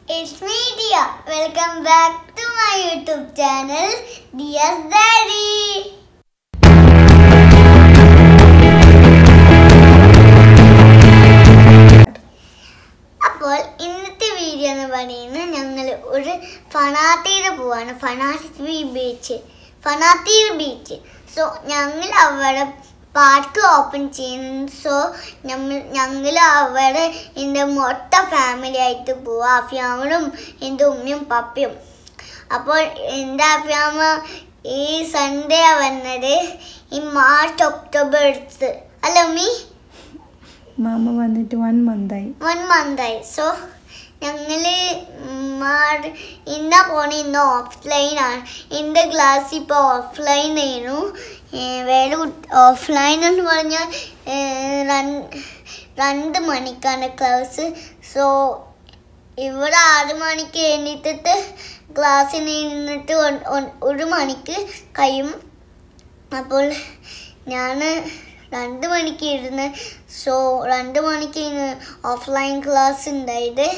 It's me, Dia. Welcome back to my YouTube channel, Dia's Daddy. അപ്പോൾ ഇന്നത്തെ video എന്ന് പറയുന്നത് ഞങ്ങൾ ഒരു ഫണാത്തീർ പോവാണ് ഫണാത്തി ബീച്ച് ഫണാത്തീർ ബീച്ച് സോ ഞങ്ങൾ അവിടെ പാർക്ക് ഓപ്പൺ ചെയ്യുന്നു സോ ഞങ്ങൾ ഞങ്ങൾ അവിടെ എൻ്റെ മൊട്ട ഫാമിലി ആയിട്ട് പോവാം അഫ്യാമനും എൻ്റെ ഉമ്മയും പപ്പയും അപ്പോൾ എൻ്റെ അഫ്യാമ ഈ സൺഡേ വന്നത് ഈ മാർച്ച് ഒക്ടോബർ എടുത്ത് അല്ല ഉമ്മി മാമ വന്നിട്ട് വൺ മന്തായി വൺ മന്തായി സോ ഞങ്ങള് മാർ ഇന്ന പോണ ഇന്ന് ഓഫ്ലൈൻ ആണ് എൻ്റെ ക്ലാസ് ഇപ്പോൾ ഓഫ്ലൈൻ ആയിരുന്നു ഏ, വേറെ ഓഫ്ലൈൻ എന്ന് പറഞ്ഞാൽ ഏ, രൺ- രണ്ട് മണിക്കാണ് ക്ലാസ് സോ ഇവിടെ ആറ് മണിക്ക് എണീറ്റിട്ട് ക്ലാസ്സിൽ നിന്നിട്ട് ഒ- ഒ- ഒരു മണിക്ക് കഴിയും അപ്പോൾ ഞാൻ രണ്ട് മണിക്ക് ഇരുന്ന് സോ രണ്ട് മണിക്ക് ഓഫ്ലൈൻ ക്ലാസ് ഉണ്ടായത്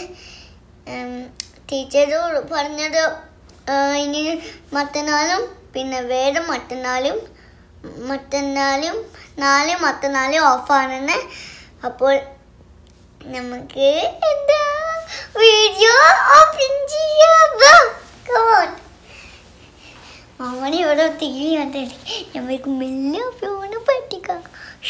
ടീച്ചർ പറഞ്ഞത് ആ, ഇനി മറ്റന്നാളും പിന്നെ വേറെ മറ്റന്നാളും മറ്റന്നാളും നാളെ മറ്റന്നാളും ഓഫാണെന്ന് അപ്പോൾ നമുക്ക് എന്താ വീഡിയോ ഓപ്പൺ ചെയ്യാം Come on. മാമണി ഇവിടെ തീ കണ്ടിട്ട് ഞമ്മക്ക് മെല്ലെ ഫോണ് പറ്റിക്കാം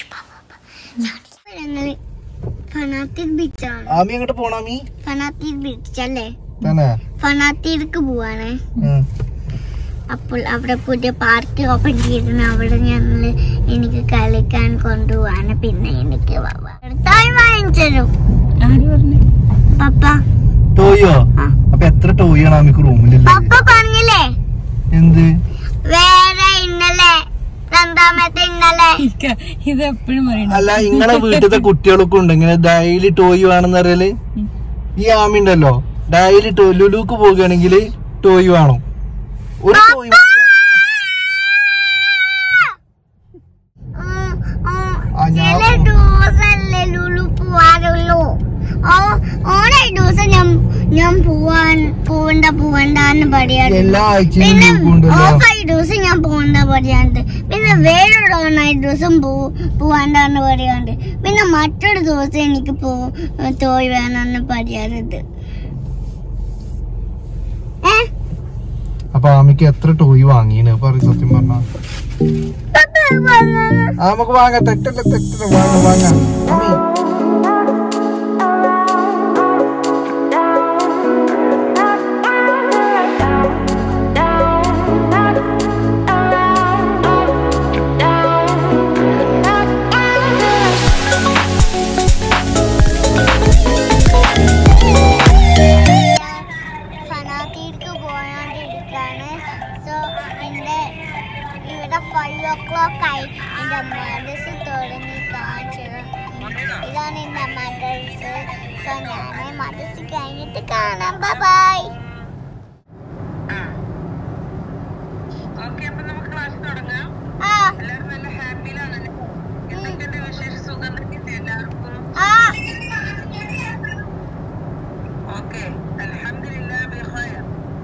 ഞങ്ങള് ഫനാത്തിർ ബീച്ചാണ് ആമി അങ്ങോട്ട് പോണാമി ഫനാത്തിർ ബീച്ച് അല്ലേ തന്നെ ഫനാത്തിർക്ക് പോവാണ് അപ്പോൾ അവിടെ പുതിയ പാർക്ക് ഓപ്പൺ ചെയ്തിരുന്നു അവിടെ ഞങ്ങള് എനിക്ക് കളിക്കാൻ കൊണ്ടുപോവാണ് പിന്നെ എനിക്ക് ടോയ് വാങ്ങിച്ചരും ആര് പറഞ്ഞു പപ്പ ടോയോ ആ. അപ്പൊ എത്ര ടോയാണ് ആമിക്ക് റൂമിലില്ല പപ്പ പറഞ്ഞില്ലേ എന്ത് വേറെ ഇന്നലെ രണ്ടാമത്തെ ഇന്നലെ ഇത് എപ്പോഴും പറയണം അല്ല ഇങ്ങളെ വീട്ടിലത്തെ കുട്ടികളൊക്കെ ഉണ്ട് ഇങ്ങനെ ഡെയിലി ടോയ് വേണമെന്ന് അറിയല് ഈ ആമി ഉണ്ടല്ലോ ഡെയിലി ടോ ലുലുക്ക് പോകുകയാണെങ്കിൽ ടോയ് വേണം ഒരു ടോയ് ഉം, ഉം, ആ, ഞാൻ- ചില ദിവസമല്ലേ ലുലു പോവാറുള്ളൂ ഓ ഓരോ ദിവസം ഞാൻ ഞാൻ പോവാൻ പോവണ്ട പോവണ്ടെന്ന് പറയാറുണ്ട് എല്ലാ ആഴ്ചയും പിന്നെ ലീവ് ഉണ്ടല്ലോ ഓഫായി ദിവസം ഞാൻ പോകണ്ട പറയാണ്ട് പിന്നെ വേറൊരു ഓണായി ദിവസം പോ- പോവാണ്ടാന്ന് പറയാണ്ട് പിന്നെ മറ്റൊരു ദിവസം എനിക്ക് പോ തോയ് വേണമെന്ന് പറയാറുണ്ട് ഏ അപ്പൊ ആമിക്ക് എത്ര ടോയ് വാങ്ങീന് പറയും സത്യം പറഞ്ഞ പപ്പ പറഞ്ഞത് ആ നമുക്ക് വാങ്ങാം തെറ്റല്ല തെറ്റല്ല വാങ്ങാം വാങ്ങാം ആമി ഫനാത്തിക്ക് പോയാണ്ടിരിക്കാണ് സോ എൻ്റെ ഇവിടെ ഫൈവ് ഓ ക്ലോക്ക് ആയി എൻ്റെ മദ്രസ് തുടങ്ങി കാണിച്ചത് ഇതാണ് എൻ്റെ മദ്രസ് സോ ഞാൻ മദ്രസ് കഴിഞ്ഞിട്ട് കാണാം ബൈ ഓക്കെ അപ്പൊ നമുക്ക് ക്ലാസ് തുടങ്ങാം ആ എല്ലാവരും നല്ല ഹാപ്പിയിലാണല്ലോ എന്തൊക്കെയുണ്ട് വിശേഷ സുഖം തന്നെയല്ലേ എല്ലാവർക്കും ആ ഓക്കെ അൽഹംദുലില്ലാ ബിഖൈർ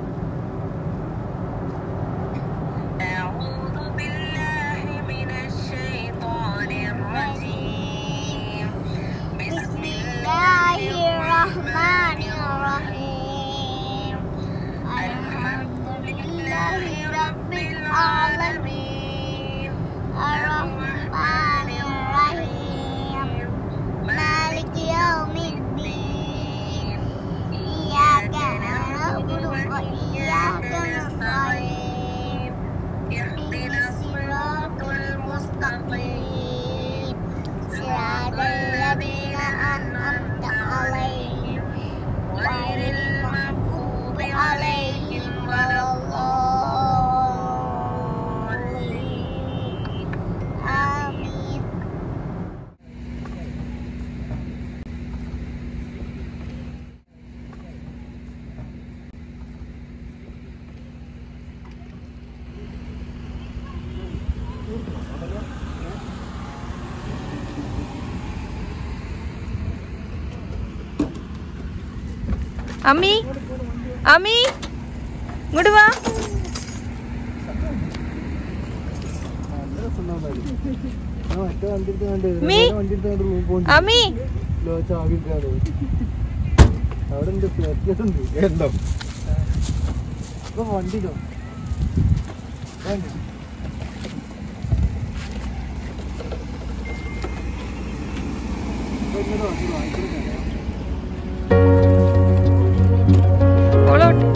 أعوذ بالله من الشيطان الرجيم بسم الله الرحمن الرحيم الحمد لله رب العالمين الرحمن الرحيم مالك يوم الدين إياك نعبد وإياك نستعين اهدنا الصراط المستقيم صراط الذين أنعمت عليهم غير المغضوب عليهم ولا الضالين آمين അമ്മി അമ്മി ഇങ്ങോട്ട് വാ മീ. അമ്മി അവിടെ ഉണ്ട് ഉണ്ട് എന്തോ ഇപ്പൊ വണ്ടിയിലോ വേണ്ട ഇപ്പൊ ഇങ്ങോട്ട് വണ്ടി വാങ്ങിച്ചിട്ട് ഓളോട്ട്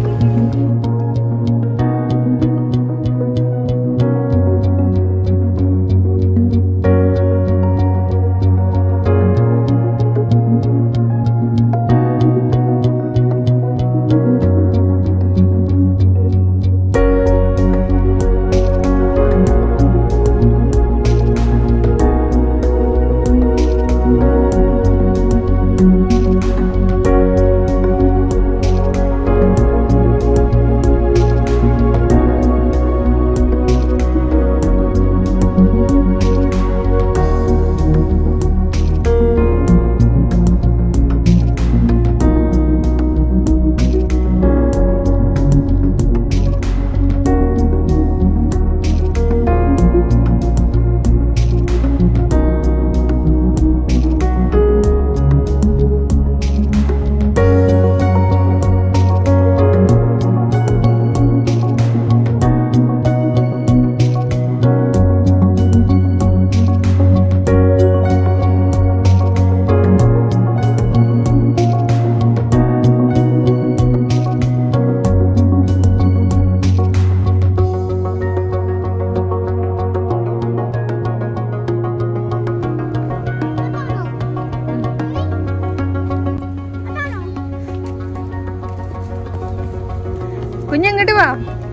കുഞ്ഞങ്ങോട്ട് വാ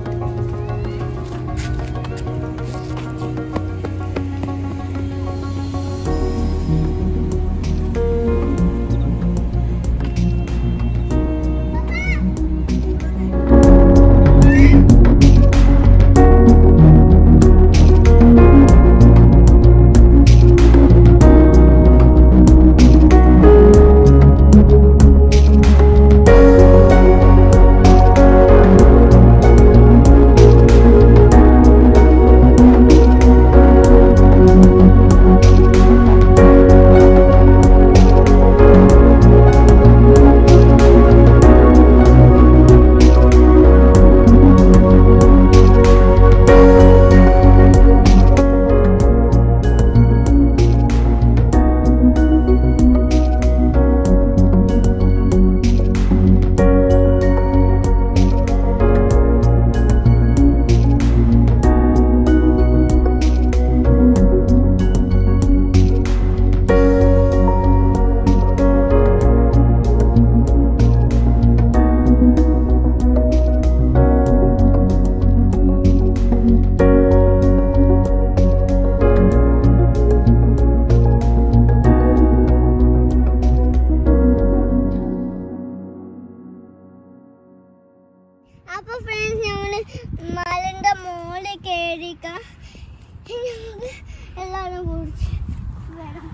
അപ്പൊ ഫ്രണ്ട്സ് ഞങ്ങള് മലന്റെ മോളിൽ കേറിക്ക ഞങ്ങൾക്ക് എല്ലാരും കുടിച്ച് വരാം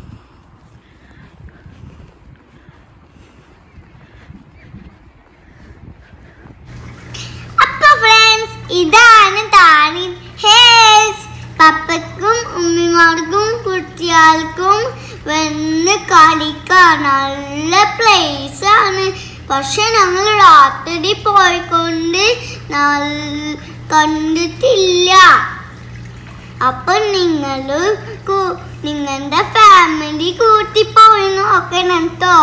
അപ്പൊ ഫ്രണ്ട്സ് ഇതാണ് താഴി ഹേസ് പപ്പക്കും ഉമ്മിമാർക്കും കുട്ടികൾക്കും വന്ന് കളിക്കാൻ നല്ല പ്ലേസ് ആണ് പക്ഷെ ഞങ്ങൾ രാത്രി പോയിക്കൊണ്ട് നല്ല കണ്ടിട്ടില്ല അപ്പൊ നിങ്ങള് കു- നിങ്ങളുടെ ഫാമിലി കൂട്ടി പോയി നോക്കണം കേട്ടോ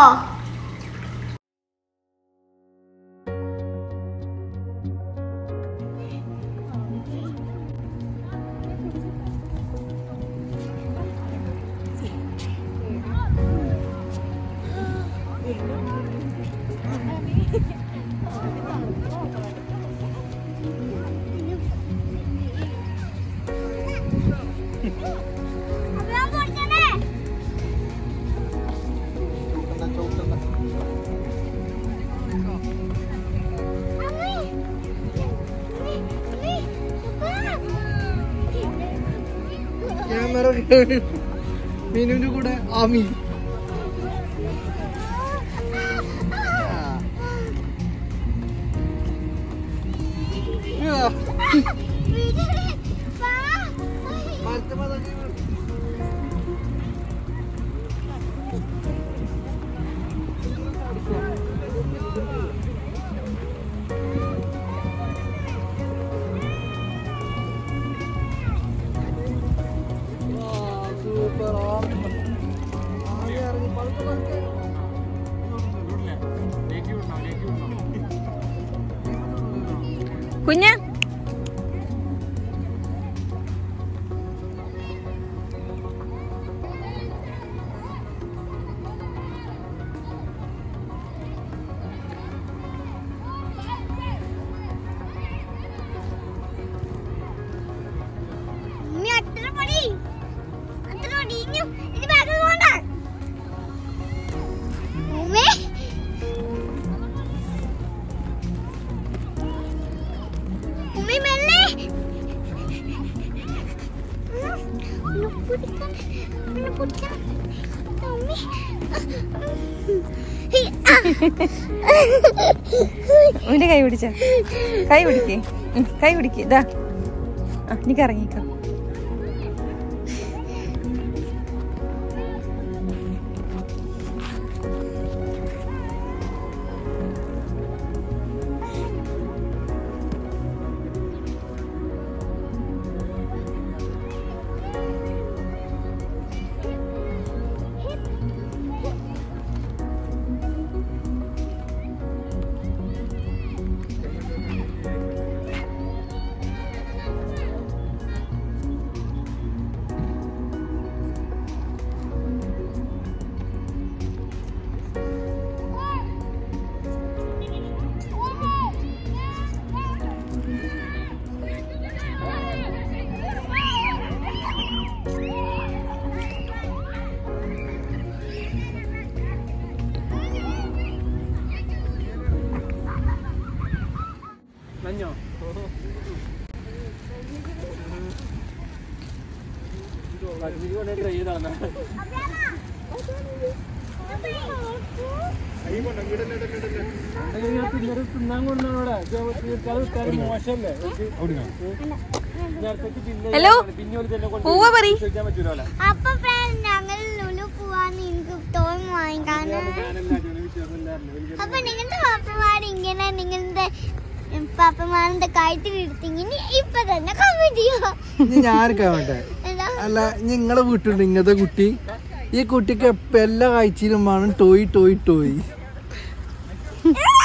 ക്യാമറ മീനുവിന്റെ കൂടെ ആമി സൂപ്പർ ഇറങ്ങി പതുക്കെ പതുക്കെ കുഞ്ഞ ഉമ്മി അത്ര പടി അത്ര പടി ഇനി ഇനി ബാക്കിൽ പോണ്ട ഉമ്മി ഉമ്മി മെല്ലെ ഒന്ന് പിടിക്കാൻ ഒന്ന് പിടിക്കാൻ ഉമ്മി ഉന്റെ കൈ പിടിച്ച കൈ പിടിക്കേ ഉം, കൈ പിടിക്കേ ഇതാ ആ നീ കറങ്ങിക്കോ ഹലോ പൂവ പറ അപ്പൊ friend, ഞങ്ങൾ ലുലു പോവാന്ന് എനിക്ക് ടോയ് വാങ്ങിക്കാന് അപ്പൊ നിങ്ങളുടെ പാപ്പമാർ ഇങ്ങനെ നിങ്ങളുടെ പാപ്പമാരുടെ കഴുത്തിലിരുത്തിങ്ങനെ ഇപ്പൊ തന്നെ കമ്മിറ്റിയോ ഇനി ഞാനൊക്കെ വേണ്ടേ എന്താ അല്ല നിങ്ങളെ വീട്ടിലുണ്ട് ഇങ്ങനത്തെ കുട്ടി ഈ കുട്ടിക്ക് എപ്പ എല്ലാ കാഴ്ചയിലും വേണം ടോയ് ടോയ് ടോയ് ആ